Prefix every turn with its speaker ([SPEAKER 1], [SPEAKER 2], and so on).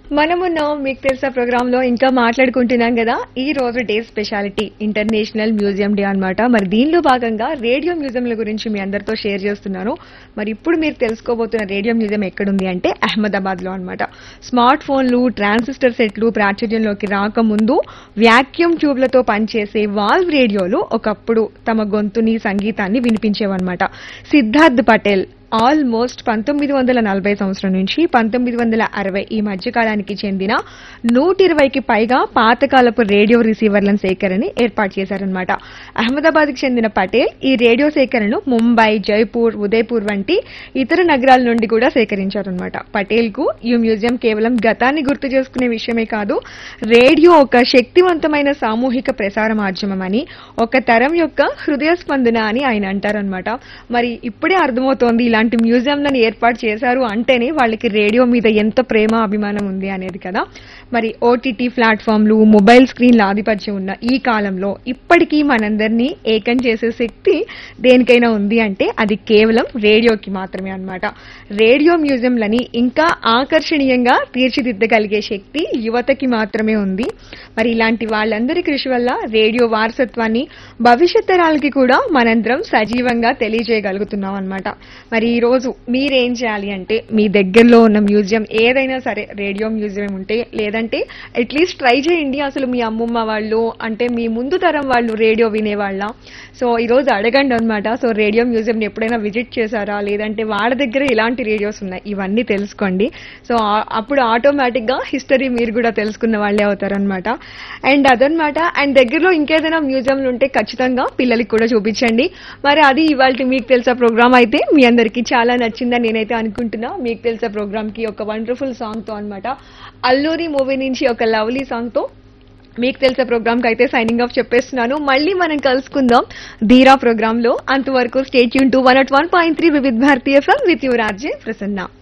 [SPEAKER 1] మనమున్నాం మీకు తెలుసా ప్రోగ్రామ్ లో ఇంకా మాట్లాడుకుంటున్నాం కదా ఈ రోజు day speciality international museum day అన్నమాట మరి దీనిలో భాగంగా రేడియో మ్యూజియంల గురించి మీ అందరితో షేర్ చేస్తున్నాను మరి ఇప్పుడు మీరు తెలుసుకోబోతున్న రేడియో మ్యూజియం ఎక్కడుంది అంటే అహ్మదాబాద్ లో అనమాట స్మార్ట్ ఫోన్లు ట్రాన్సిస్టర్ సెట్లు ప్రాచుర్యంలోకి రాకముందు వ్యాక్యూమ్ ట్యూబ్లతో పనిచేసే వాల్వ్ రేడియోలు ఒకప్పుడు తమ గొంతుని సంగీతాన్ని వినిపించేవన్నమాట సిద్ధార్థ్ పటేల్ ఆల్మోస్ట్ పంతొమ్మిది వందల నలభై సంవత్సరం నుంచి పంతొమ్మిది వందల అరవై ఈ మధ్య కాలానికి చెందిన నూట ఇరవైకి పైగా పాతకాలపు రేడియో రిసీవర్లను సేకరణని ఏర్పాటు చేశారనమాట అహ్మదాబాద్ కి చెందిన పటేల్ ఈ రేడియో సేకరణను ముంబై జైపూర్ ఉదయపూర్ వంటి ఇతర నగరాల నుండి కూడా సేకరించారనమాట పటేల్ కు ఈ మ్యూజియం కేవలం గతాన్ని గుర్తు చేసుకునే విషయమే కాదు రేడియో ఒక శక్తివంతమైన సామూహిక ప్రసార మాధ్యమం అని ఒక తరం యొక్క హృదయ స్పందన అని ఆయన అంటారనమాట మరి ఇప్పుడే అర్థమవుతోంది ఇలాంటి మ్యూజియంలను ఏర్పాటు చేశారు అంటేనే వాళ్ళకి రేడియో మీద ఎంత ప్రేమ అభిమానం ఉంది అనేది కదా మరి ఓటీటీ ప్లాట్ఫామ్లు మొబైల్ స్క్రీన్ల ఆధిపత్యం ఉన్న ఈ కాలంలో ఇప్పటికీ మనందరినీ ఏకం చేసే శక్తి దేనికైనా ఉంది అంటే అది కేవలం రేడియోకి మాత్రమే అన్నమాట రేడియో మ్యూజియంలని ఇంకా ఆకర్షణీయంగా తీర్చిదిద్దగలిగే శక్తి యువతకి మాత్రమే ఉంది మరి ఇలాంటి వాళ్ళందరి కృషి వల్ల రేడియో వారసత్వాన్ని భవిష్యత్ తరాలకి కూడా మనందరం సజీవంగా తెలియజేయగలుగుతున్నాం అన్నమాట మరి ఈ రోజు మీరేం చేయాలి అంటే మీ దగ్గరలో ఉన్న మ్యూజియం ఏదైనా సరే రేడియో మ్యూజియం ఉంటే లేదంటే అట్లీస్ట్ ట్రై చేయండి అసలు మీ అమ్మమ్మ వాళ్ళు అంటే మీ ముందు తరం వాళ్ళు రేడియో వినేవాళ్ళ సో ఈ రోజు అడగండి అనమాట సో రేడియో మ్యూజియం ఎప్పుడైనా విజిట్ చేశారా లేదంటే వాళ్ళ దగ్గర ఎలాంటి రేడియోస్ ఉన్నాయి ఇవన్నీ తెలుసుకోండి సో ఆ- అప్పుడు ఆటోమేటిక్ గా హిస్టరీ మీరు కూడా తెలుసుకున్న వాళ్ళే అవుతారనమాట అండ్ అదనమాట అండ్ దగ్గరలో ఇంకేదైనా మ్యూజియంలు ఉంటే ఖచ్చితంగా పిల్లలకి కూడా చూపించండి మరి అది ఇవాళ మీకు తెలుసా ప్రోగ్రామ్ అయితే మీ అందరికీ చాలా నచ్చిందని నేనైతే అనుకుంటున్నా మీకు తెలుసా ప్రోగ్రామ్ కి ఒక వండర్ఫుల్ సాంగ్ తో అన్నమాట అల్లూరి మూవీ నుంచి ఒక లవ్లీ సాంగ్ తో మీకు తెలిసే ప్రోగ్రామ్ కి అయితే సైనింగ్ ఆఫ్ చెప్పేస్తున్నాను మళ్ళీ మనం కలుసుకుందాం ధీరా ప్రోగ్రామ్ లో అంతవరకు స్టేట్ యూన్ to one at one point three Vividh Bharatiya FM with your RJ Prasanna